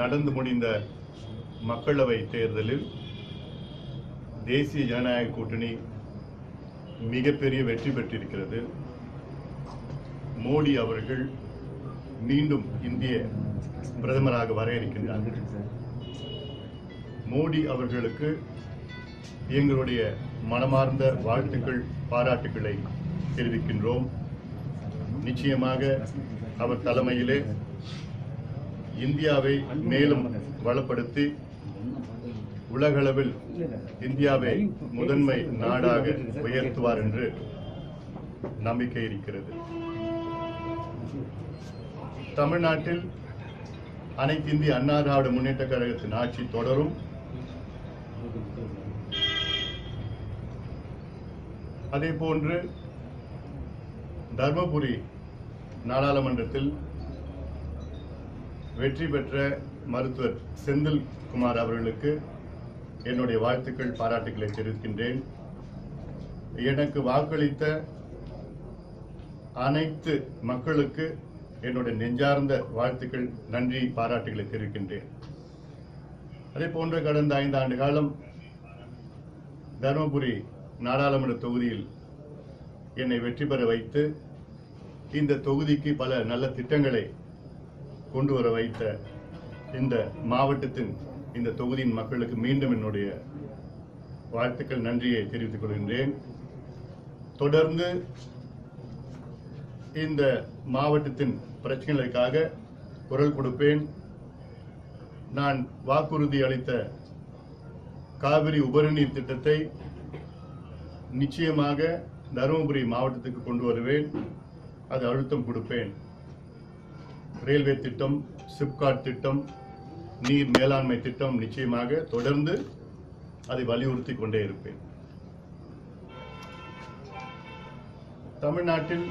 நடந்து முடிந்த மக்களவை தேர்தலில் தேசிய ஜனநாயக கூட்டணி மிகப்பெரிய வெற்றி பெற்றிருக்கிறது மோடி அவர்கள் மீண்டும் இந்திய பிரதமராக வர இருக்கின்றார்கள் மோடி அவர்களுக்கு எங்களுடைய மனமார்ந்த வாழ்த்துக்கள் பாராட்டுக்களை தெரிவிக்கின்றோம் நிச்சயமாக அவர் தலைமையிலே இந்தியாவை மேலும் வளப்படுத்தி உலகளவில் இந்தியாவை முதன்மை நாடாக உயர்த்துவார் என்று நம்பிக்கை இருக்கிறது தமிழ்நாட்டில் அனைத்து இந்திய அண்ணா திராவிட முன்னேற்ற கழகத்தின் ஆட்சி தொடரும் அதே போன்று தர்மபுரி நாடாளுமன்றத்தில் வெற்றி பெற்ற மருத்துவர் செந்தில் குமார் அவர்களுக்கு என்னுடைய வாழ்த்துக்கள் பாராட்டுக்களை தெரிவிக்கின்றேன் எனக்கு வாக்களித்த அனைத்து மக்களுக்கு என்னுடைய நெஞ்சார்ந்த வாழ்த்துக்கள் நன்றி பாராட்டுகளை தெரிவிக்கின்றேன் அதே போன்று கடந்த ஐந்து ஆண்டு காலம் தருமபுரி நாடாளுமன்ற தொகுதியில் என்னை வெற்றி பெற வைத்து இந்த தொகுதிக்கு பல நல்ல திட்டங்களை கொண்டு வர வைத்த இந்த மாவட்டத்தின் இந்த தொகுதியின் மக்களுக்கு மீண்டும் என்னுடைய வாழ்த்துக்கள் நன்றியை தெரிவித்துக் கொள்கின்றேன் தொடர்ந்து இந்த மாவட்டத்தின் பிரச்சனைகளுக்காக குரல் கொடுப்பேன் நான் வாக்குறுதி அளித்த காவிரி உபரிநீர் திட்டத்தை நிச்சயமாக தருமபுரி மாவட்டத்துக்கு கொண்டு வருவேன் அது அழுத்தம் கொடுப்பேன் ரயில்வே திட்டம் சிப்காட் திட்டம் நீர் மேலாண்மை திட்டம் நிச்சயமாக தொடர்ந்து அதை வலியுறுத்தி கொண்டே இருப்பேன் தமிழ்நாட்டில்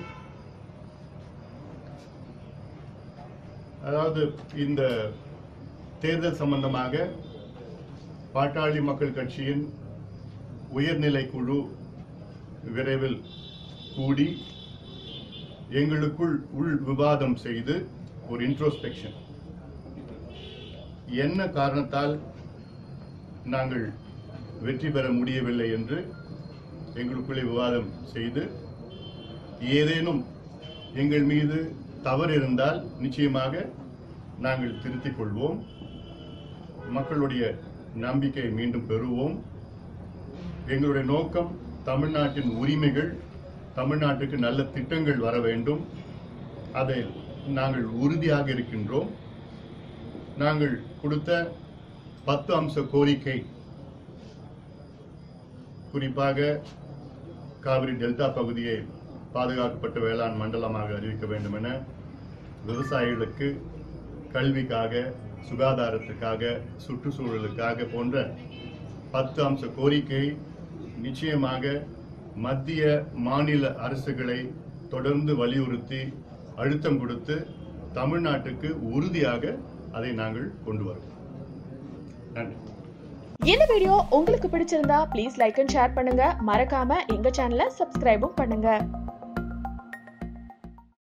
அதாவது இந்த தேர்தல் சம்பந்தமாக பாட்டாளி மக்கள் கட்சியின் உயர்நிலை குழு விரைவில் கூடி எங்களுக்குள் உள் விவாதம் செய்து ஒரு இன்ட்ரோஸ்பெக்ஷன் என்ன காரணத்தால் நாங்கள் வெற்றி பெற முடியவில்லை என்று எங்களுக்குள்ளே விவாதம் செய்து ஏதேனும் எங்கள் மீது தவறு இருந்தால் நிச்சயமாக நாங்கள் திருத்திக் கொள்வோம் மக்களுடைய நம்பிக்கையை மீண்டும் பெறுவோம் எங்களுடைய நோக்கம் தமிழ்நாட்டின் உரிமைகள் தமிழ்நாட்டுக்கு நல்ல திட்டங்கள் வர வேண்டும் அதில் நாங்கள் உறுதியாக இருக்கின்றோம் நாங்கள் கொடுத்த பத்து அம்ச கோரிக்கை குறிப்பாக காவிரி டெல்டா பகுதியை பாதுகாக்கப்பட்ட வேளாண் மண்டலமாக அறிவிக்க வேண்டும் என விவசாயிகளுக்கு கல்விக்காக சுகாதாரத்துக்காக சுற்றுச்சூழலுக்காக போன்ற பத்து அம்ச கோரிக்கை நிச்சயமாக மத்திய மாநில அரசுகளை தொடர்ந்து வலியுறுத்தி அழுத்தம் கொடுத்து தமிழ்நாட்டுக்கு உறுதியாக அதை நாங்கள் கொண்டு வருவோம் நன்றி இந்த வீடியோ உங்களுக்கு பிடிச்சிருந்தா ப்ளீஸ் லைக் அண்ட் ஷேர் பண்ணுங்க மறக்காம எங்க சேனலை சப்ஸ்கிரைபும் பண்ணுங்க